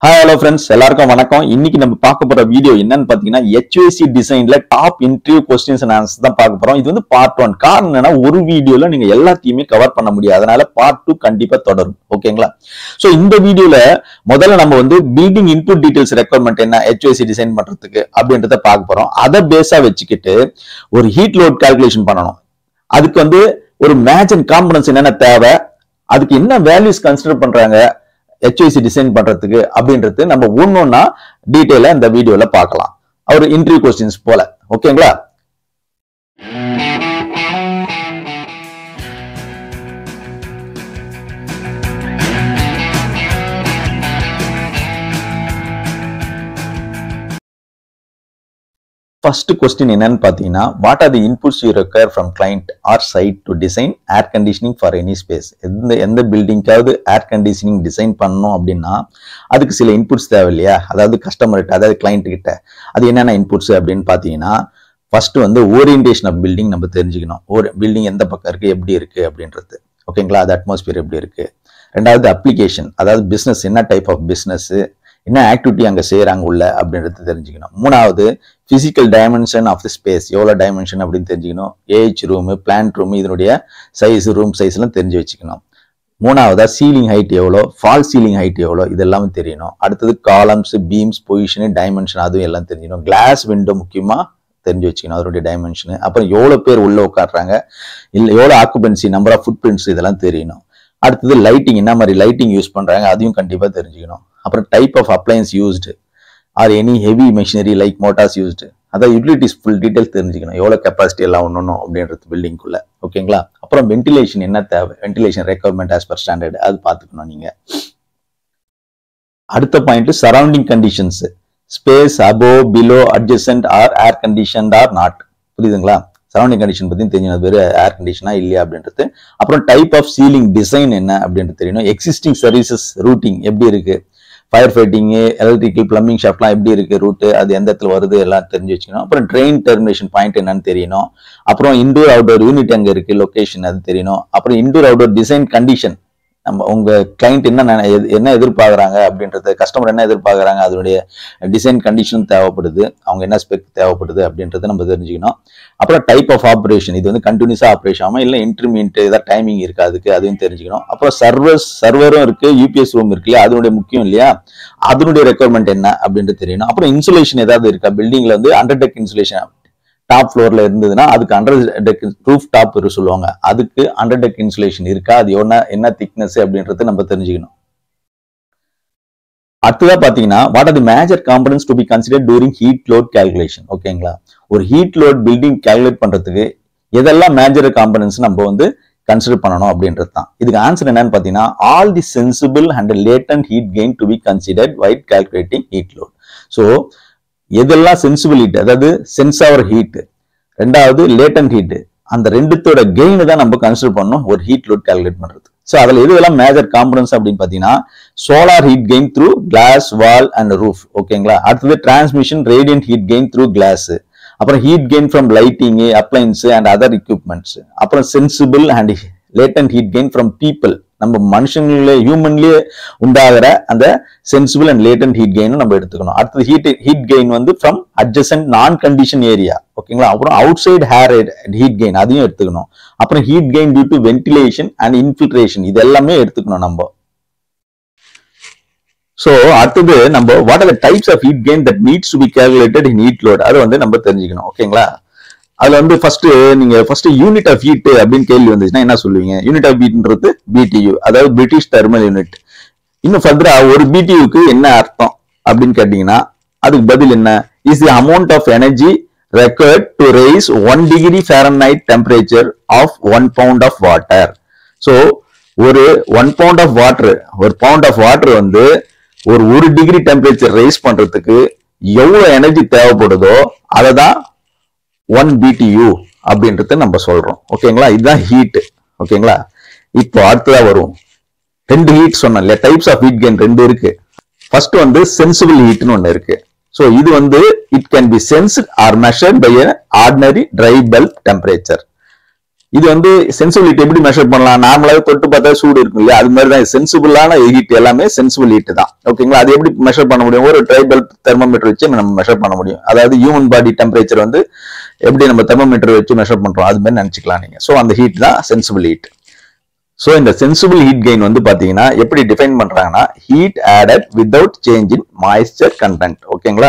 hi hello friends எல்லாருக்கும் வணக்கம் இன்னைக்கு நம்ம பார்க்க போற வீடியோ என்னன்னு பாத்தீங்கன்னா ஹெச்ஓசி டிசைன்ல top interview questions and answers தான் பார்க்க போறோம் இது வந்து பார்ட் ஒன் காரணம் என்னன்னா ஒரு வீடியோல நீங்க எல்லாத்தையுமே கவர் பண்ண முடியாது அதனால பார்ட் டூ கண்டிப்பா தொடரும் ஓகேங்களா சோ இந்த வீடியோல முதல்ல நம்ம வந்து பில்டிங் இன்புட் டீடைல்ஸ் ரெக்குவயர்மெண்ட் என்ன ஹெச்ஓசி டிசைன் பண்றதுக்கு அப்படின்றத பார்க்க போறோம் அதை பேஸா வச்சுக்கிட்டு ஒரு ஹீட் லோட் கால்குலேஷன் பண்ணணும் அதுக்கு வந்து ஒரு மேட்ச் அண்ட் காம்பனன்ஸ் என்னென்ன தேவை அதுக்கு என்ன வேல்யூஸ் கன்சிடர் பண்றாங்க ஹெச்ஐசி டிசைன் பண்றதுக்கு அப்படின்றது நம்ம ஒன்னொன்னா டீட்டெயிலா இந்த வீடியோல பார்க்கலாம் ஒரு இன்டர்வியூ கொஸ்டின்ஸ் போல ஓகேங்களா ஃபர்ஸ்ட் கொஸ்டின் என்னன்னு பார்த்தீங்கன்னா what are the inputs you require from client or side to design air conditioning for any space எந்த எந்த பில்டிங்காவது ஏர் கண்டிஷனிங் டிசைன் பண்ணணும் அப்படின்னா அதுக்கு சில இன்புட்ஸ் தேவை இல்லையா அதாவது கஸ்டமர்கிட்ட அதாவது கிளைண்ட் கிட்ட அது என்னென்ன இன்புட்ஸ் அப்படின்னு பார்த்தீங்கன்னா ஃபர்ஸ்ட் வந்து ஓரியன்டேஷன் ஆஃப் பில்டிங் நம்ம தெரிஞ்சுக்கணும் ஒரு பில்டிங் எந்த பக்கம் இருக்கு எப்படி இருக்கு அப்படின்றது ஓகேங்களா அது அட்மாஸ்பியர் எப்படி இருக்கு ரெண்டாவது அப்ளிகேஷன் அதாவது பிஸ்னஸ் என்ன டைப் ஆஃப் பிஸ்னஸ் என்ன ஆக்டிவிட்டி அங்கே செய்கிறாங்க உள்ள அப்படின்றது தெரிஞ்சுக்கணும் மூணாவது physical dimension of the space எவ்வளோ டைமென்ஷன் அப்படின்னு தெரிஞ்சுக்கணும் ஏஹெச் ரூமு பிளான்ட் ரூம் இதனுடைய சைஸ் ரூம் சைஸ் எல்லாம் தெரிஞ்சு வச்சுக்கணும் மூணாவதா சீலிங் ஹைட் எவ்வளோ ஃபால் சீலிங் ஹைட் எவ்வளோ இதெல்லாம் தெரியணும் அடுத்தது காலம்ஸ் பீம்ஸ் பொசிஷனு டைமென்ஷன் அதுவும் எல்லாம் தெரிஞ்சுக்கணும் கிளாஸ் விண்டோ முக்கியமாக தெரிஞ்சு வச்சுக்கணும் அதனுடைய டைமென்ஷனு அப்புறம் எவ்வளோ பேர் உள்ள உட்காடுறாங்க இல்லை எவ்வளோ occupancy number of footprints இதெல்லாம் தெரியணும் அடுத்தது லைட்டிங் என்ன மாதிரி லைட்டிங் யூஸ் பண்ணுறாங்க அதையும் கண்டிப்பாக தெரிஞ்சுக்கணும் அப்புறம் type of appliance used or any heavy machinery like motors used அதான் யூட்டிலிட்டிஸ் ஃபுல் டீடைல்ஸ் தெரிஞ்சுக்கணும் எவ்வளோ கெப்பாசிட்டி எல்லாம் ஒன்றும் அப்படின்றது பில்டிங்குள்ள ஓகேங்களா அப்புறம் வென்டிலேஷன் என்ன தேவை ventilation requirement as per standard அது பார்த்துக்கணும் நீங்கள் அடுத்த point surrounding conditions space above below adjacent or air condition or not புரியுதுங்களா சரௌண்டிங் கண்டிஷன் பத்தி தெரிஞ்சது வெறும் ஏர் கண்டிஷனா இல்லையா அப்படின்றது அப்புறம் டைப் ஆஃப் சீலிங் டிசைன் என்ன அப்படின்றது தெரியணும் எக்ஸிஸ்டிங் சர்வீசஸ் ரூட்டிங் எப்படி இருக்கு ஃபயர் ஃபைட்டிங்கு எலக்ட்ரிக்கல் பிளம்பிங் ஷாப்லாம் எப்படி இருக்கு ரூட்டு அது எந்த இடத்துல வருது எல்லாம் தெரிஞ்சு வச்சுக்கணும் அப்புறம் ட்ரெயின் டெர்மினேஷன் பாயிண்ட் என்னன்னு தெரியணும் அப்புறம் இண்டோர் அவுட்டோர் யூனிட் அங்கே இருக்கு லொகேஷன் அது தெரியணும் அப்புறம் இண்டோர் அவுட்டோர் டிசைன் கண்டிஷன் நம்ம உங்க கிளைண்ட் என்ன நினை- எது- என்ன எதிர்பார்க்குறாங்க அப்படின்றது கஸ்டமர் என்ன எதிர்பார்க்குறாங்க அதனுடைய டிசைன் கண்டிஷன் தேவைப்படுது அவங்க என்ன ஸ்பெக் தேவைப்படுது அப்படின்றத நம்ம தெரிஞ்சுக்கணும் அப்புறம் டைப் ஆஃப் ஆப்ரேஷன் இது வந்து கண்டினியூஸா ஆப்ரேஷன் ஆகும் இல்லை இன்டர்மீடியட் ஏதாவது டைமிங் இருக்கு அதுக்கு அதையும் தெரிஞ்சுக்கணும் அப்புறம் சர்வர்ஸ் சர்வரும் இருக்கு யூபிஎஸ் ரூம் இருக்கு இல்லையா அதனுடைய முக்கியம் இல்லையா அதனுடைய ரெக்குவயர்மெண்ட் என்ன அப்படின்றது தெரியணும் அப்புறம் இன்சுலேஷன் ஏதாவது இருக்கா பில்டிங்ல வந்து அண்டர் டெக் இன்சுலேஷன் டாப் ஃப்ளோர்ல இருந்ததுன்னா அதுக்கு அண்டர் டெக் ரூஃப் டாப் சொல்லுவாங்க அதுக்கு அண்டர் டெக் இன்சுலேஷன் இருக்கா அது என்ன என்ன திக்னஸ் அப்படின்றது நம்ம தெரிஞ்சுக்கணும் அடுத்ததா பாத்தீங்கன்னா what are the major components to be consider during heat load calculation ஓகேங்களா ஒரு ஹீட் லோட் பில்டிங் கால்குலேட் பண்றதுக்கு எதெல்லாம் மேஜர் காம்பனன்ஸ் நம்ம வந்து கன்சிடர் பண்ணணும் அப்படின்றது தான் இதுக்கு ஆன்சர் என்னன்னு பாத்தீங்கன்னா all the sensible and latent heat gain to be considered while calculating heat load so எதெல்லாம் சென்சிபிள் ஹீட் அதாவது சென்ஸ் ஆவர் ஹீட் ரெண்டாவது லேட்டன்ட் ஹீட் அந்த ரெண்டுத்தோட கெயின் தான் நம்ம கன்சிடர் பண்ணணும் ஒரு ஹீட் லோட் கால்குலேட் பண்றது ஸோ அதுல எதுவெல்லாம் மேஜர் காம்பனன்ஸ் அப்படின்னு பாத்தீங்கன்னா solar heat gain through glass wall and roof ஓகேங்களா அடுத்தது transmission radiant heat gain through glass அப்புறம் heat gain from lighting appliance and other equipments அப்புறம் sensible and latent heat gain from people நம்ம மனுஷங்களே ஹியூமன்லயே உண்டாகிற அந்த சென்சிபிள் அண்ட் லேட்டன்ட் ஹீட் கெயினும் நம்ம எடுத்துக்கணும் அடுத்தது ஹீட் ஹீட் கெயின் வந்து from adjacent non condition area ஓகேங்களா அப்புறம் outside air heat gain அதையும் எடுத்துக்கணும் அப்புறம் heat gain due to ventilation and infiltration இது எல்லாமே எடுத்துக்கணும் நம்ம சோ அடுத்தது நம்ம what are the types of heat gain that needs to be calculated in heat load அதை வந்து நம்ம தெரிஞ்சுக்கணும் ஓகேங்களா அதுல வந்து ஃபர்ஸ்ட் நீங்க ஃபர்ஸ்ட் யூனிட் ஆஃப் ஹீட் அப்படின்னு கேள்வி வந்துச்சுன்னா என்ன சொல்லுவீங்க யூனிட் ஆஃப் ஹீட்ன்றது பிடியூ அதாவது பிரிட்டிஷ் தெர்மல் யூனிட் இன்னும் ஃபர்தரா ஒரு பிடியூக்கு என்ன அர்த்தம் அப்படின்னு கேட்டீங்கன்னா அதுக்கு பதில் என்ன is the amount of energy required to raise one degree Fahrenheit temperature of one pound of water so ஒரு ஒன் பவுண்ட் ஆஃப் வாட்டர் ஒரு பவுண்ட் ஆஃப் வாட்டர் வந்து ஒரு ஒரு டிகிரி டெம்பரேச்சர் ரைஸ் பண்றதுக்கு எவ்வளவு எனர்ஜி தேவைப்படுதோ அதை தான் ஒன் பிடியூ அப்படின்றத நம்ம சொல்றோம் ஓகேங்களா இதுதான் ஹீட் ஓகேங்களா இப்போ அடுத்ததா வரும் ரெண்டு ஹீட் சொன்னேன் இல்லையா டைப்ஸ் ஆஃப் ஹீட் கெயின் ரெண்டு இருக்கு ஃபர்ஸ்ட் வந்து சென்சிபிள் ஹீட்னு ஒன்று இருக்கு ஸோ இது வந்து it can be sensed or measured by ordinary dry bulb temperature இது வந்து சென்சிபிலிட்டி எப்படி மெஷர் பண்ணலாம் நார்மலாவே தொட்டு பார்த்தா சூடு இருக்கும் இல்லையா அது மாதிரி தான் சென்சிபிளான ஹீட் எல்லாமே சென்சிபிள் ஹீட் தான் ஓகேங்களா அது எப்படி மெஷர் பண்ண முடியும் ஒரு ட்ரைபல் தெர்மோமீட்டர் வச்சு நம்ம மெஷர் பண்ண முடியும் அதாவது ஹியூமன் பாடி டெம்பரேச்சர் வந்து எப்படி நம்ம தெர்மோமீட்டர் வச்சு மெஷர் பண்றோம் அது மாதிரி நினைச்சுக்கலாம் நீங்க ஸோ அந்த ஹீட் தான் சென்சிபிள் ஹீட் ஸோ இந்த சென்சிபிள் ஹீட் கெயின் வந்து பாத்தீங்கன்னா எப்படி டிஃபைன் பண்றாங்கன்னா heat added without change in moisture content ஓகேங்களா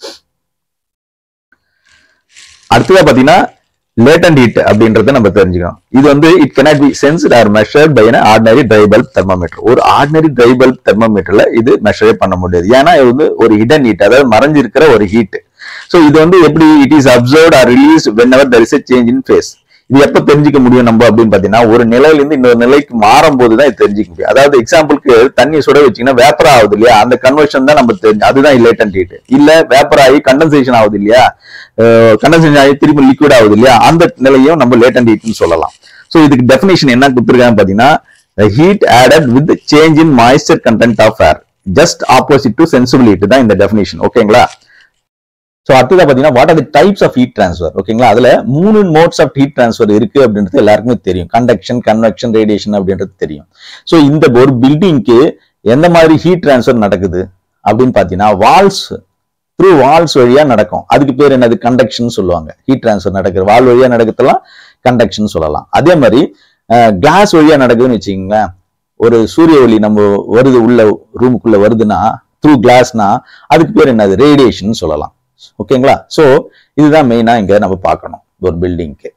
அடுத்ததா பாத்தீங்கன்னா லேட்டன்ட் ஹீட் அப்படின்றத நம்ம தெரிஞ்சுக்கணும் இது வந்து it cannot be sensed or measured by an ordinary dry bulb thermometer ஒரு ஆர்டினரி ட்ரை பல்ப் தெர்மோமீட்டர்ல இது மெஷரே பண்ண முடியாது ஏன்னா இது வந்து ஒரு ஹிடன் ஹீட் அதாவது மறைஞ்சிருக்கிற ஒரு ஹீட் ஸோ இது வந்து எப்படி it is absorbed or release whenever there is change in phase இது எப்ப தெரிஞ்சுக்க முடியும் நம்ம அப்படின்னு பாத்தீங்கன்னா ஒரு நிலையில இருந்து இன்னொரு நிலைக்கு மாறும் போது தான் இது தெரிஞ்சுக்க முடியும் அதாவது எக்ஸாம்பிளுக்கு தண்ணி சுட வச்சீங்கன்னா வேப்பர் ஆகுது இல்லையா அந்த கன்வர்ஷன் தான் நம்ம தெரிஞ்சு அதுதான் லேட்டன்ட் ஹீட் இல்ல வேப்பர் ஆகி கண்டன்சேஷன் ஆகுது இல்லையா கண்டன்சேஷன் ஆகி திரும்ப லிக்விட் ஆகுது இல்லையா அந்த நிலையும் நம்ம லேட்டன்ட் ஹீட்னு சொல்லலாம் ஸோ இதுக்கு டெஃபினேஷன் என்ன கொடுத்துருக்காங்க பாத்தீங்கன்னா heat added with change in moisture content of air just opposite to sensible heat தான் இந்த டெஃபினேஷன் ஓகேங்களா ஸோ அடுத்ததா பாத்தீங்கன்னா what are the types of heat transfer ஓகேங்களா அதுல மூணு மோட்ஸ் ஆஃப் ஹீட் ட்ரான்ஸ்ஃபர் இருக்கு அப்படின்றது எல்லாருக்குமே தெரியும் கண்டக்ஷன் கன்வெக்ஷன் ரேடியேஷன் அப்படின்றது தெரியும் ஸோ இந்த ஒரு பில்டிங்க்கு எந்த மாதிரி ஹீட் ட்ரான்ஸ்ஃபர் நடக்குது அப்படின்னு பாத்தீங்கன்னா வால்ஸ் த்ரூ வால்ஸ் வழியா நடக்கும் அதுக்கு பேர் என்னது கண்டக்ஷன் சொல்லுவாங்க ஹீட் ட்ரான்ஸ்ஃபர் நடக்கிற வால் வழியா நடக்கிறதெல்லாம் கண்டக்ஷன் சொல்லலாம் அதே மாதிரி கிளாஸ் வழியா நடக்குதுன்னு வச்சுக்கோங்களேன் ஒரு சூரிய ஒளி நம்ம வருது உள்ள ரூமுக்குள்ள வருதுன்னா த்ரூ கிளாஸ்னா அதுக்கு பேர் என்னது ரேடியேஷன் சொல்லலாம் ஓகேங்களா சோ இதுதான் மெயினா இங்க நம்ம பார்க்கணும் ஒரு பில்டிங்க்கு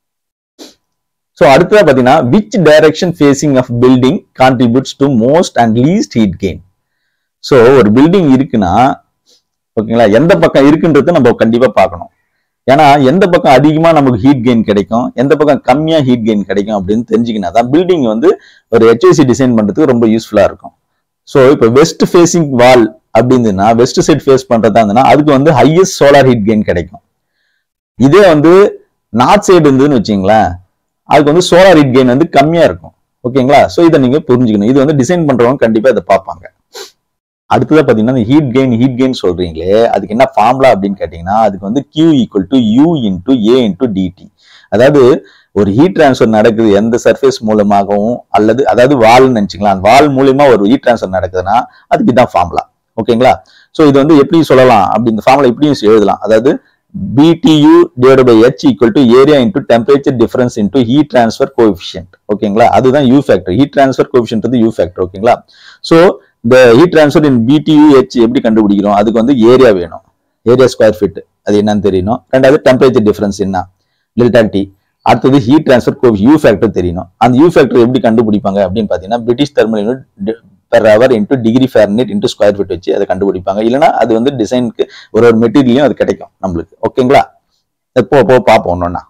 சோ அடுத்ததா பாத்தீங்கன்னா which direction facing of building contributes to most and least heat gain so ஒரு பில்டிங் இருக்குன்னா ஓகேங்களா எந்த பக்கம் இருக்குன்றது நம்ம கண்டிப்பா பார்க்கணும் ஏன்னா எந்த பக்கம் அதிகமா நமக்கு ஹீட் கெயின் கிடைக்கும் எந்த பக்கம் கம்மியா ஹீட் கெயின் கிடைக்கும் அப்படின்னு தெரிஞ்சுக்கினா தான் பில்டிங் வந்து ஒரு ஹெச்ஐசி டிசைன் பண்றதுக்கு ரொம்ப யூஸ்ஃபுல்லா இருக்கும் ஸோ இப்போ வெஸ்ட் ஃபேசிங் வால் அப்படின்னா வெஸ்ட் சைட் ஃபேஸ் பண்றதா இருந்ததுன்னா அதுக்கு வந்து ஹையஸ்ட் சோலார் ஹீட் கெயின் கிடைக்கும் இதே வந்து நார்த் சைடு இருந்ததுன்னு வச்சுங்களேன் அதுக்கு வந்து சோலார் ஹீட் கெயின் வந்து கம்மியா இருக்கும் ஓகேங்களா ஸோ இதை நீங்க புரிஞ்சுக்கணும் இது வந்து டிசைன் பண்றவங்க கண்டிப்பா இதை பார்ப்பாங்க அடுத்ததா பாத்தீங்கன்னா ஹீட் கெயின் ஹீட் கெயின் சொல்றீங்களே அதுக்கு என்ன ஃபார்முலா அப்படின்னு கேட்டீங்கன்னா அதுக்கு வந்து Q equal to U into A into DT அதாவது ஒரு ஹீட் டிரான்ஸ்ஃபர் நடக்குது எந்த சர்ஃபேஸ் மூலமாகவும் அல்லது அதாவது வால்னு நினைச்சுக்கலாம் அந்த வால் மூலியமா ஒரு ஹீட் டிரான்ஸ்ஃபர் நடக்குதுன்னா அதுக்கு இதான் ஃபார்முலா ஓகேங்களா சோ இது வந்து எப்படி சொல்லலாம் அப்படி இந்த ஃபார்முலா இப்படியும் எழுதலாம் அதாவது BTU divided by H equal to area into temperature difference into heat transfer coefficient ஓகேங்களா அதுதான் U factor heat transfer coefficient வந்து U factor ஓகேங்களா சோ இந்த heat transfer in BTU H எப்படி கண்டுபிடிக்கிறோம் அதுக்கு வந்து ஏரியா வேணும் ஏரியா ஸ்கொயர் ஃபீட் அது என்னன்னு தெரியணும் ரெண்டாவது டெம்பரேச்சர் டிஃபரன்ஸ் என்ன டெல்டா டி அடுத்தது heat transfer coeff U factor தெரியணும் அந்த யூ ஃபேக்டர் எப்படி கண்டுபிடிப்பாங்க அப்படின்னு பார்த்தீங்கன்னா British thermal unit per hour into degree Fahrenheit into square feet வச்சு அதை கண்டுபிடிப்பாங்க இல்லைன்னா அது வந்து டிசைனுக்கு ஒரு ஒரு மெட்டீரியலையும் அது கிடைக்கும் நம்மளுக்கு ஓகேங்களா எப்போ போ பார்ப்போம் ஒன்னொன்னா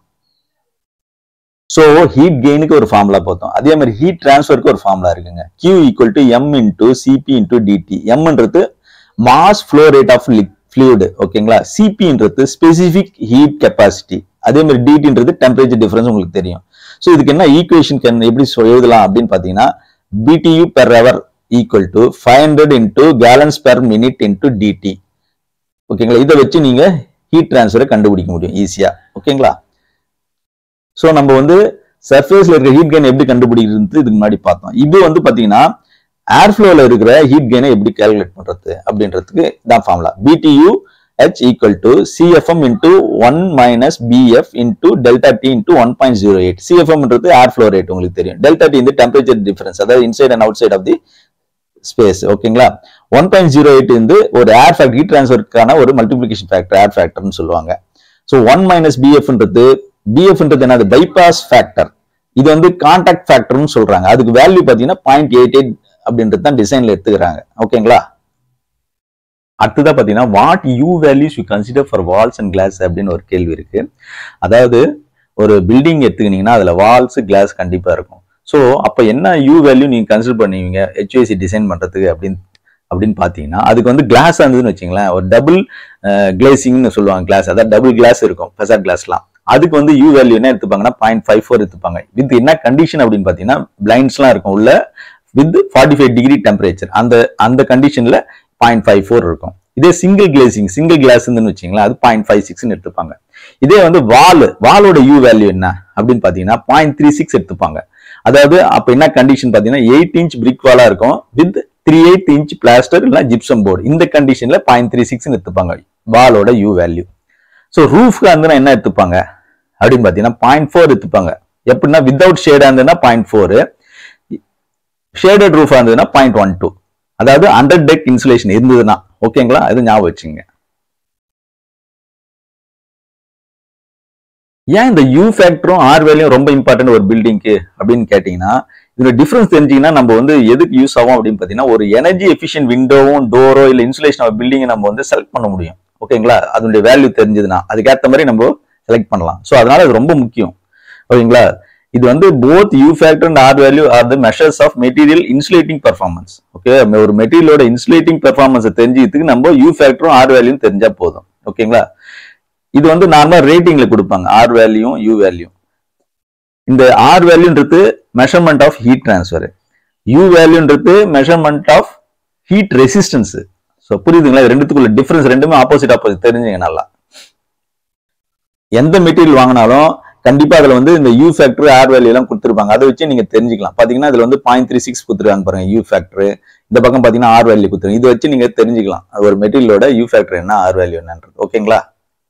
ஸோ ஹீட் கெயினுக்கு ஒரு ஃபார்முலா பார்த்தோம் அதே மாதிரி ஹீட் டிரான்ஸ்ஃபருக்கு ஒரு ஃபார்முலா இருக்குங்க Q equal to M into CP into DT எம்ன்றது mass flow rate of fluid ஓகேங்களா சிபின்றது ஸ்பெசிஃபிக் ஹீட் கெப்பாசிட்டி அதே மாதிரி டிடின்றது டெம்பரேச்சர் டிஃபரன்ஸ் உங்களுக்கு தெரியும் ஸோ இதுக்கு என்ன ஈக்குவேஷன் எப்படி சொ- எழுதலாம் அப்படின்னு பார்த்தீங்கன்னா BTU per hour equal to five hundred into gallons per minute into DT ஓகேங்களா இதை வச்சு நீங்க ஹீட் டிரான்ஸ்ஃபரை கண்டுபிடிக்க முடியும் ஈஸியா ஓகேங்களா ஸோ நம்ம வந்து சர்ஃபேஸ்ல இருக்கிற ஹீட் கெயின் எப்படி கண்டுபிடிக்கிறது இதுக்கு முன்னாடி பார்த்தோம் இது வந்து பாத்தீங்கன்னா ஏர் ஃப்ளோல இருக்கிற ஹீட் கெயினை எப்படி கால்குலேட் பண்றது அப்படின்றதுக்கு தான் formula BTU H equal to CFM into one minus BF into delta T into one point zero eight சிஎஃப்எம்ன்றது ஏர் ஃப்ளோ ரேட் உங்களுக்கு தெரியும் டெல்டா டி இந்த டெம்பரேச்சர் டிஃபரன்ஸ் அதாவது inside and outside of the space ஓகேங்களா one point zero eight வந்து ஒரு ஏர் factor heat ட்ரான்ஸ்ஃபருக்கான ஒரு multiplication factor air ஃபேக்டர்னு சொல்லுவாங்க ஸோ ஒன் மைனஸ் பிஎஃப்ன்றது பிஎஃப்ன்றது என்னது பைபாஸ் ஃபேக்டர் இது வந்து கான்டாக்ட் ஃபேக்டர்னு சொல்றாங்க அதுக்கு வேல்யூ பார்த்தீங்கன்னா பாயிண்ட் எயிட் எயிட் அப்படின்றது தான் டிசைன்ல எடுத்துக்கிறாங்க ஓகேங்களா அடுத்ததா பார்த்தீங்கன்னா what U values you consider for walls and glass அப்படின்னு ஒரு கேள்வி இருக்கு அதாவது ஒரு பில்டிங் எடுத்துக்கினீங்கன்னா அதுல வால்ஸ் கிளாஸ் கண்டிப்பா இருக்கும் ஸோ அப்போ என்ன யூ வேல்யூ நீங்க கன்சிடர் பண்ணுவீங்க ஹெச்ஓசி டிசைன் பண்றதுக்கு அப்படின்னு அப்படின்னு பார்த்தீங்கன்னா அதுக்கு வந்து கிளாஸ் இருந்ததுன்னு வச்சுங்களேன் ஒரு டபுள் கிளேசிங்னு சொல்லுவாங்க கிளாஸ் அதாவது டபுள் கிளாஸ் இருக்கும் ஃபெசாட் கிளாஸ்லாம் அதுக்கு வந்து யூ வேல்யூ என்ன எடுத்துப்பாங்கன்னா பாயிண்ட் ஃபைவ் ஃபோர் எடுத்துப்பாங்க வித் என்ன கண்டிஷன் அப்படின்னு பார்த்தீங்கன்னா பிளைண்ட்ஸ்லாம் இருக்கும் உள்ள with forty five degree temperature அந்த அந்த கண்டிஷன்ல பாயிண்ட் ஃபைவ் ஃபோர் இருக்கும் இதே சிங்கிள் கிளேசிங் சிங்கிள் கிளாஸ் இருந்துன்னு வச்சுங்களேன் அது பாயிண்ட் ஃபைவ் சிக்ஸ்னு எடுத்துப்பாங்க இதே வந்து வால் வாலோட யூ வேல்யூ என்ன அப்படின்னு பாத்தீங்கன்னா பாயிண்ட் த்ரீ சிக்ஸ் எடுத்துப்பாங்க அதாவது அப்ப என்ன கண்டிஷன் பாத்தீங்கன்னா எயிட் இன்ச் பிரிக் வாலா இருக்கும் with three eight inch plaster இல்ல ஜிப்சம் போர்டு இந்த கண்டிஷன்ல பாயிண்ட் த்ரீ சிக்ஸ் எடுத்துப்பாங்க வாலோட யூ வேல்யூ ஸோ ரூஃப்க்கு வந்து என்ன எடுத்துப்பாங்க அப்படின்னு பாத்தீங்கன்னா பாயிண்ட் ஃபோர் எடுத்துப்பாங்க எப்படின்னா வித்தவுட் ஷேடா இருந்ததுன்னா பாயிண்ட் ஃபோர் ஷேடட் ரூஃபா இருந்ததுன்னா பாயிண்ட் ஒன் டூ அதாவது அண்டர் டெக் இன்சுலேஷன் இருந்ததுன்னா ஓகேங்களா அது ஞாபகம் வச்சுங்க ஏன் இந்த யூ ஃபேக்டரும் ஆர் வேலையும் ரொம்ப இம்பார்ட்டன்ட் ஒரு பில்டிங்க்கு அப்படின்னு கேட்டீங்கன்னா இதோட டிஃபரன்ஸ் தெரிஞ்சீங்கன்னா நம்ம வந்து எதுக்கு யூஸ் ஆகும் அப்படின்னு பார்த்தீங்கன்னா ஒரு எனர்ஜி எஃபிஷியன்ட் விண்டோவும் டோரோ இல்லை இன்சுலேஷன் ஆஃப் பில்டிங்கை நம்ம வந்து செலக்ட் பண்ண முடியும் ஓகேங்களா அதனுடைய வேல்யூ தெரிஞ்சதுன்னா அதுக்கேற்ற மாதிரி நம்ம செலக்ட் பண்ணலாம் ஸோ அதனால அது ரொம்ப முக்கியம் ஓகேங்களா இது வந்து both U factor and R value are the measures of material insulating performance okay ஒரு மெட்டீரியலோட இன்சுலேட்டிங் பெர்ஃபார்மன்ஸை தெரிஞ்சதுக்கு நம்ம யூ ஃபேக்டரும் ஆர் வேல்யூயும் தெரிஞ்சா போதும் ஓகேங்களா இது வந்து நார்மலா ரேட்டிங்ல கொடுப்பாங்க ஆர் வேல்யூ யூ வேல்யூ இந்த ஆர் வேல்யூன்றது measurement of heat transfer U வேல்யூன்றது measurement of heat resistance so புரியுதுங்களா இது ரெண்டுத்துக்குள்ள டிஃபரன்ஸ் ரெண்டுமே ஆப்போசிட் ஆப்போசிட் தெரிஞ்சுங்க நல்லா எந்த மெட்டீரியல் வாங்கினாலும் கண்டிப்பா அதுல வந்து இந்த யூ ஃபேக்டர் ஆர் வேல்யூ எல்லாம் கொடுத்துருப்பாங்க அதை வச்சு நீங்க தெரிஞ்சுக்கலாம் பாத்தீங்கன்னா இதுல வந்து பாயிண்ட் த்ரீ சிக்ஸ் கொடுத்துருக்காங்க பாருங்க யூ ஃபேக்டர் இந்த பக்கம் பாத்தீங்கன்னா ஆர் வேல்யூ கொடுத்துருங்க இதை வச்சு நீங்க தெரிஞ்சுக்கலாம் அது ஒரு மெட்டீரியலோட யூ ஃபேக்டர் என்ன ஆர் வேல்யூ என்னன்றது ஓகேங்களா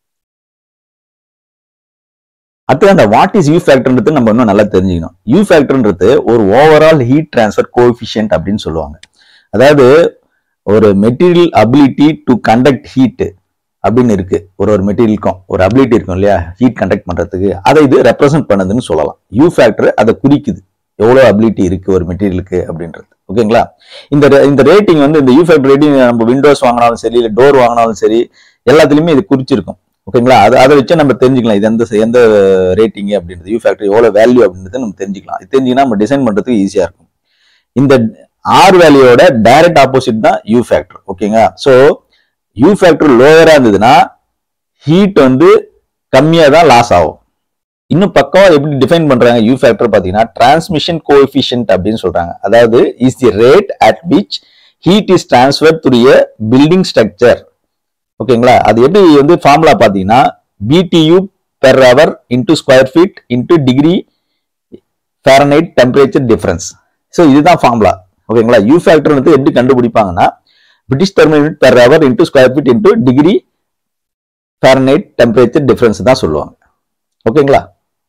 அடுத்து அந்த வாட் இஸ் யூ ஃபேக்டர்ன்றது நம்ம இன்னும் நல்லா தெரிஞ்சுக்கணும் யூ ஃபேக்டர்ன்றது ஒரு ஓவரால் ஹீட் டிரான்ஸ்ஃபர் கோஎஃபிஷியன்ட் அப்படின்னு சொல்லுவாங்க அதாவது ஒரு material ability to conduct heat அப்படின்னு இருக்கு ஒரு ஒரு மெட்டீரியலுக்கும் ஒரு அபிலிட்டி இருக்கும் இல்லையா ஹீட் கண்டக்ட் பண்றதுக்கு அதை இது ரெப்ரசென்ட் பண்ணுதுன்னு சொல்லலாம் யூ ஃபேக்டர் அதை குறிக்குது எவ்வளவு அபிலிட்டி இருக்கு ஒரு மெட்டீரியலுக்கு அப்படின்றது ஓகேங்களா இந்த re- இந்த ரேட்டிங் வந்து இந்த யூ ஃபேக்டர் ரேட்டிங் நம்ம விண்டோஸ் வாங்கினாலும் சரி இல்லை டோர் வாங்கினாலும் சரி எல்லாத்துலயுமே இது குறிச்சிருக்கும் ஓகேங்களா அது அதை வச்சு நம்ம தெரிஞ்சுக்கலாம் இது எந்த எந்த ரேட்டிங் அப்படின்றது யூ ஃபேக்டர் எவ்வளவு வேல்யூ அப்படின்றத நம்ம தெரிஞ்சுக்கலாம் இது தெரிஞ்சுக்கினா நம்ம டிசைன் பண்றதுக்கு ஈஸியா இருக்கும் இந்த ஆர் வேல்யூவோட டைரக்ட் ஆப்போசிட் தான் யூ ஃபேக்டர் ஓகேங்களா ஸோ யூ ஃபேக்டர் லோயரா இருந்ததுன்னா ஹீட் வந்து கம்மியா தான் லாஸ் ஆகும் இன்னும் பக்கவா எப்படி டிஃபைன் பண்றாங்க யூ ஃபேக்டர் பாத்தீங்கன்னா டிரான்ஸ்மிஷன் கோஎஃபிஷியன்ட் அப்படின்னு சொல்றாங்க அதாவது is the rate at which heat is transfer to a building structure ஓகேங்களா அது எப்படி வந்து ஃபார்முலா பாத்தீங்கன்னா BTU per hour into square feet into degree Fahrenheit temperature difference so இதுதான் ஃபார்முலா ஓகேங்களா யூ ஃபேக்டர் வந்து எப்படி கண்டுபிடிப்பாங்கன்னா British thermal unit per hour into square feet into degree Fahrenheit temperature difference தான் சொல்லுவாங்க ஓகேங்களா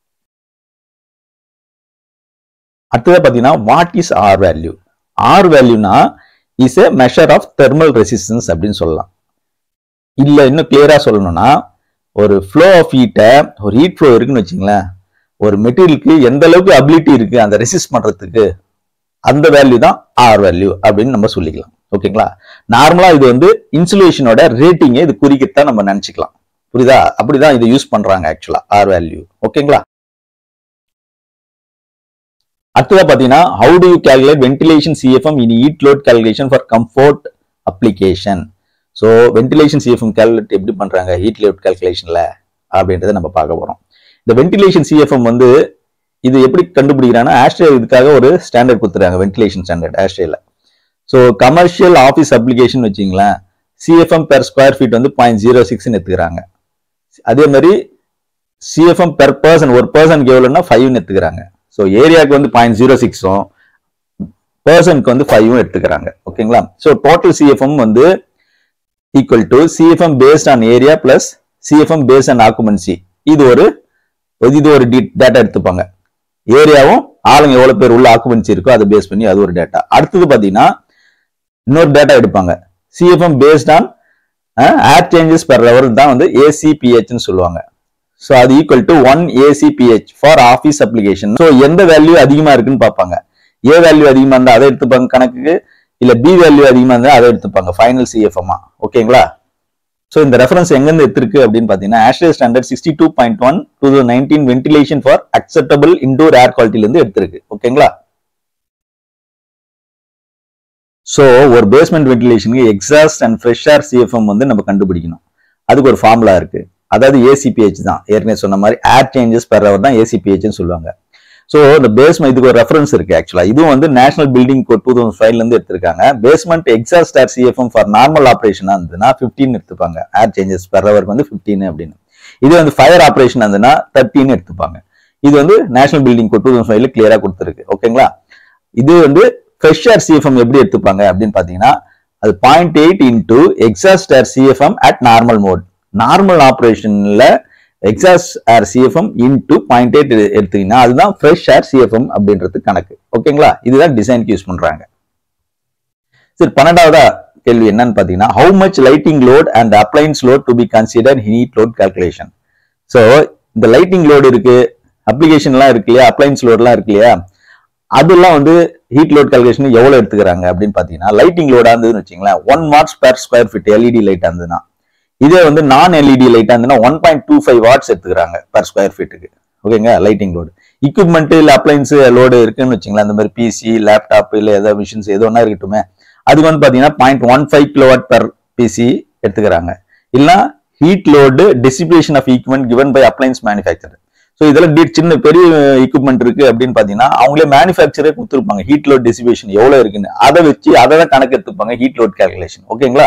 அடுத்தது பார்த்தீங்கன்னா what is R value R வேல்யூனா is a measure of thermal resistance அப்படின்னு சொல்லலாம் இல்ல இன்னும் கிளியரா சொல்லணும்னா ஒரு ஃப்ளோ ஆஃப் ஹீட்டை ஒரு ஹீட் ஃப்ளோ இருக்குன்னு வச்சுங்களேன் ஒரு மெட்டீரியலுக்கு எந்த அளவுக்கு அபிலிட்டி இருக்கு அந்த ரெசிஸ்ட் பண்றதுக்கு அந்த வேல்யூ தான் ஆர் வேல்யூ அப்படின்னு நம்ம சொல்லிக்கலாம் ஓகேங்களா நார்மலா இது வந்து இன்சுலேஷனோட ரேட்டிங்கை இது குறிக்கத்தான் நம்ம நினைச்சுக்கலாம் புரியுதா அப்படிதான் இதை யூஸ் பண்றாங்க ஆக்சுவலா ஆர் வேல்யூ ஓகேங்களா அடுத்ததா பாத்தீங்கன்னா how to you calculate ventilation CFM in heat load calculation for comfort application so ventilation CFM calculate எப்படி பண்றாங்க ஹீட் லோட் கால்குலேஷன்ல அப்படின்றத நம்ம பார்க்க போறோம் இந்த வென்டிலேஷன் சிஎஃப்எம் வந்து இது எப்படி கண்டுபிடிக்கிறாங்கன்னா ஆஸ்ட்ரே இதுக்காக ஒரு ஸ்டாண்டர்ட் கொடுத்துறாங்க ventilation standard Australia so commercial office application வச்சிங்களேன் சிஎஃப்எம் பெர் ஸ்கொயர் ஃபீட் வந்து பாயிண்ட் ஜீரோ சிக்ஸ்னு எடுத்துக்கிறாங்க அதே மாதிரி சிஎஃப்எம் பெர் பர்சன் ஒரு பர்சனுக்கு எவ்வளோன்னா ஃபைவ்னு எடுத்துக்கிறாங்க ஸோ ஏரியாவுக்கு வந்து பாயிண்ட் ஜீரோ சிக்ஸும் பர்சனுக்கு வந்து ஃபைவும் எடுத்துக்கிறாங்க ஓகேங்களா ஸோ டோட்டல் சிஎஃப்எம் வந்து equal to CFM based on area plus CFM based on occupancy இது ஒரு இது ஒரு டேட்டா எடுத்துப்பாங்க ஏரியாவும் ஆளுங்க எவ்வளவு பேர் உள்ள ஆக்குமென்சி இருக்கோ அதை பேஸ் பண்ணி அது ஒரு டேட்டா அடுத்தது பாத்தீங்கன்னா இன்னொரு டேட்டா எடுப்பாங்க CFM based on air changes per hour தான் வந்து ஏசிபிஹெச்னு சொல்லுவாங்க ஸோ அது equal to one ACPH for office application so எந்த வேல்யூ அதிகமா இருக்குன்னு பார்ப்பாங்க ஏ வேல்யூ அதிகமா இருந்தா அதை எடுத்துப்பாங்க கணக்குக்கு இல்ல பி வேல்யூ அதிகமா இருந்தா அதை எடுத்துப்பாங்க ஃபைனல் சிஎஃப்எம்மா ஓகேங்களா ஸோ இந்த ரெஃபரன்ஸ் எங்கேருந்து எடுத்திருக்கு அப்படின்னு பார்த்தீங்கன்னா Australia standard sixty two point one two thousand nineteen ventilation for acceptable indoor air குவாலிட்டிலேருந்து எடுத்திருக்கு ஓகேங்களா ஸோ ஒரு பேஸ்மெண்ட் வென்டிலேஷனுக்கு exhaust and fresh air CFM வந்து நம்ம கண்டுபிடிக்கணும் அதுக்கு ஒரு ஃபார்முலா இருக்கு அதாவது ஏசிபிஹெச் தான் ஏற்கனவே சொன்ன மாதிரி ஏர் சேஞ்சஸ் பெர் ஹவர் தான் ஏசிபிஹெச்னு சொல்லுவாங்க ஸோ இந்த பேஸ்மெண்ட் இதுக்கு ஒரு ரெஃபரன்ஸ் இருக்கு ஆக்சுவலா இதுவும் வந்து national building code two thousand ஃபைவ்ல இருந்து எடுத்திருக்காங்க basement exhaust air CFM for normal ஆப்ரேஷனா இருந்ததுன்னா ஃபிஃப்டின் எடுத்துப்பாங்க ஏர் சேஞ்சஸ் பெர் ஹவருக்கு வந்து ஃபிஃப்டின் அப்படின்னு இது வந்து ஃபயர் ஆப்ரேஷன் இருந்ததுன்னா தேர்ட்டின்னு எடுத்துப்பாங்க இது வந்து national building code two thousand ஃபைவ்ல கிளியரா கொடுத்துருக்கு ஓகேங்களா இது வந்து ஃப்ரெஷ் ஏர் சிஎஃப்எம் எப்படி எடுத்துப்பாங்க அப்படின்னு பாத்தீங்கன்னா அது point eight into exhaust air CFM at normal mode normal ஆப்ரேஷன்ல exhaust air CFM into point eight எடுத்தீங்கன்னா அதுதான் ஃப்ரெஷ் ஏர் சிஎஃப்எம் அப்படின்றது கணக்கு ஓகேங்களா இதுதான் டிசைனுக்கு யூஸ் பண்றாங்க சரி பன்னெண்டாவதா கேள்வி என்னன்னு பாத்தீங்கன்னா how much lighting load and appliance load to be consider heat load calculation so இந்த லைட்டிங் லோடு இருக்கு அப்ளிகேஷன்லாம் இருக்கு இல்லையா அப்ளைன்ஸ் லோட்லாம் இருக்கு இல்லையா அதெல்லாம் வந்து ஹீட் லோட் கால்குலேஷன் எவ்வளவு எடுத்துக்கிறாங்க அப்படின்னு பாத்தீங்கன்னா லைட்டிங் லோடா இருந்ததுன்னு வச்சுங்களேன் one watts per square feet LED light இருந்ததுன்னா இதே வந்து நான் எல்இடி லைட்டா இருந்ததுன்னா one point two five watts எடுத்துக்கிறாங்க பெர் ஸ்கொயர் ஃபீட்டுக்கு ஓகேங்க லைட்டிங் லோடு equipment இல்ல அப்ளைன்ஸ் லோடு இருக்குன்னு வச்சுங்களேன் அந்த மாதிரி பிசி லேப்டாப் இல்ல ஏதாவது மிஷின்ஸ் எது ஒன்றா இருக்கட்டுமே அதுக்கு வந்து பாத்தீங்கன்னா point one five kilowatt per PC எடுத்துக்கிறாங்க இல்லைன்னா heat load dissipation of equipment given by appliance manufacture so இதெல்லாம் டி- சின்ன பெரிய equipment இருக்கு அப்படின்னு பாத்தீங்கன்னா அவங்களே மேனுஃபேக்சரே கொடுத்துருப்பாங்க ஹீட் லோட் டிசிபிளேஷன் எவ்வளவு இருக்குன்னு அதை வச்சு அதை தான் கணக்கு எடுத்துப்பாங்க ஹீட் லோட் கால்குலேஷன் ஓகேங்களா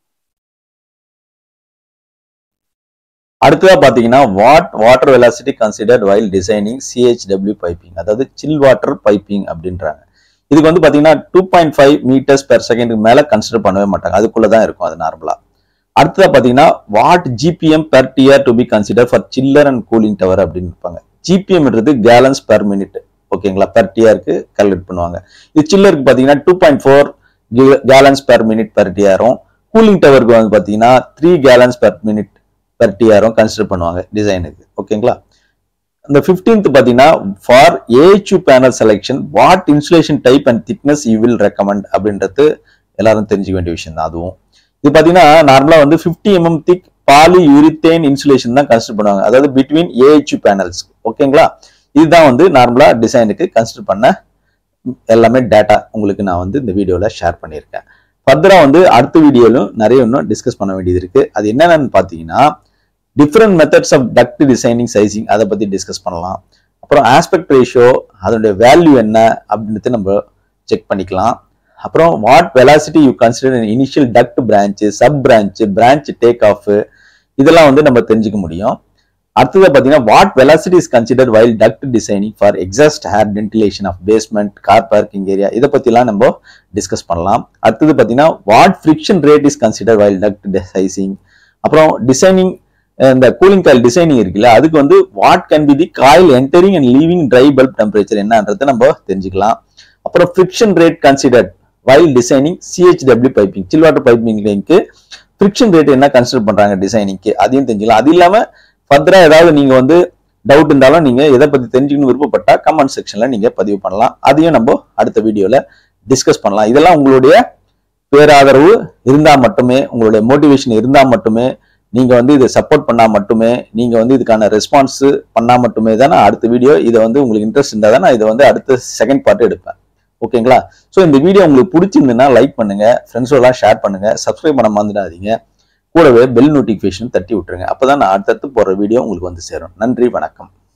அடுத்ததா பாத்தீங்கன்னா what water velocity considered while designing CHW piping அதாவது சில் வாட்டர் பைப்பிங் அப்படின்றாங்க இதுக்கு வந்து பாத்தீங்கன்னா two point five metres per செகண்டுக்கு மேல கன்சிடர் பண்ணவே மாட்டாங்க அதுக்குள்ள தான் இருக்கும் அது நார்மலா அடுத்ததா பாத்தீங்கன்னா what GPM per TR to be consider for chiller and cooling tower அப்படின்னு இருப்பாங்க ஜிபிஎம்ன்றது கேலன்ஸ் பெர் மினிட் ஓகேங்களா பெர் டிஆருக்கு கால்குலேட் பண்ணுவாங்க இது சில்லருக்கு பாத்தீங்கன்னா two point four gallons per minute per டிஆரும் கூலிங் டவருக்கு வந்து பாத்தீங்கன்னா three gallons per minute per டிஆரும் கன்சிடர் பண்ணுவாங்க டிசைனுக்கு ஓகேங்களா இந்த 15th பாத்தீங்கன்னா for AHU panel selection what insulation type and thickness you will recommend அப்படின்றது எல்லாரும் தெரிஞ்சுக்க வேண்டிய விஷயம் தான் அதுவும் இது பாத்தீங்கன்னா நார்மலா வந்து 50 mm thick polyurethane insulation தான் கன்சிடர் பண்ணுவாங்க அதாவது பிட்வீன் ஏஹெச்யூ பேனல்ஸ் ஓகேங்களா இதுதான் வந்து நார்மலா டிசைனுக்கு கன்சிடர் பண்ண எல்லாமே டேட்டா உங்களுக்கு நான் வந்து இந்த வீடியோல ஷேர் பண்ணியிருக்கேன் ஃபர்தரா வந்து அடுத்த வீடியோலும் நிறைய இன்னும் டிஸ்கஸ் பண்ண வேண்டியது இருக்கு அது என்னென்னு பாத்தீங்கன்னா different methods of duct designing sizing அதை பத்தி டிஸ்கஸ் பண்ணலாம் அப்புறம் ஆஸ்பெக்ட் ரேஷியோ அதனுடைய வேல்யூ என்ன அப்படின்றது நம்ம செக் பண்ணிக்கலாம் அப்புறம் what velocity you consider initial duct branch sub branch branch take off இதெல்லாம் வந்து நம்ம தெரிஞ்சுக்க முடியும் அடுத்தது பார்த்தீங்கன்னா what velocity is consider while duct designing for exhaust air ventilation of basement car parking area இதை பத்திலாம் நம்ம டிஸ்கஸ் பண்ணலாம் அடுத்தது பார்த்தீங்கன்னா what friction rate is consider while duct sizing அப்புறம் டிசைனிங் இந்த கூலிங் காயில் டிசைனிங் இருக்குல்ல அதுக்கு வந்து what can be the coil entering and leaving dry bulb temperature என்னன்றதை நம்ம தெரிஞ்சுக்கலாம் அப்புறம் friction rate considered while designing CHW piping chill water பைப்பிங்க்கு ஃப்ரிக்ஷன் ரேட் என்ன கன்சிடர் பண்றாங்க டிசைனிங்க்கு அதையும் தெரிஞ்சுக்கலாம் அது இல்லாம ஃபர்தரா ஏதாவது நீங்க வந்து டவுட் இருந்தாலும் நீங்க எதை பத்தி தெரிஞ்சுக்கணும் விருப்பப்பட்டா கமெண்ட் செக்ஷன்ல நீங்க பதிவு பண்ணலாம் அதையும் நம்ம அடுத்த வீடியோல டிஸ்கஸ் பண்ணலாம் இதெல்லாம் உங்களுடைய பேராதரவு இருந்தா மட்டுமே உங்களுடைய மோட்டிவேஷன் இருந்தா மட்டுமே நீங்க வந்து இதை சப்போர்ட் பண்ணா மட்டுமே நீங்க வந்து இதுக்கான ரெஸ்பான்ஸ் பண்ணா மட்டுமே தான் நான் அடுத்த வீடியோ இதை வந்து உங்களுக்கு இன்ட்ரெஸ்ட் இருந்தா தான் நான் இதை வந்து அடுத்த செகண்ட் பார்ட் எடுப்பேன் ஓகேங்களா ஸோ இந்த வீடியோ உங்களுக்கு பிடிச்சிருந்துன்னா லைக் பண்ணுங்க ஃப்ரெண்ட்ஸோட ஷேர் பண்ணுங்க சப்ஸ்கிரைப் பண்ண மறந்துடாதீங்க கூடவே பெல் நோட்டிஃபிகேஷன் தட்டி விட்டுருங்க அப்பதான் நான் அடுத்தடுத்து போற வீடியோ உங்களுக்கு வந்து சேரும் நன்றி வணக்கம்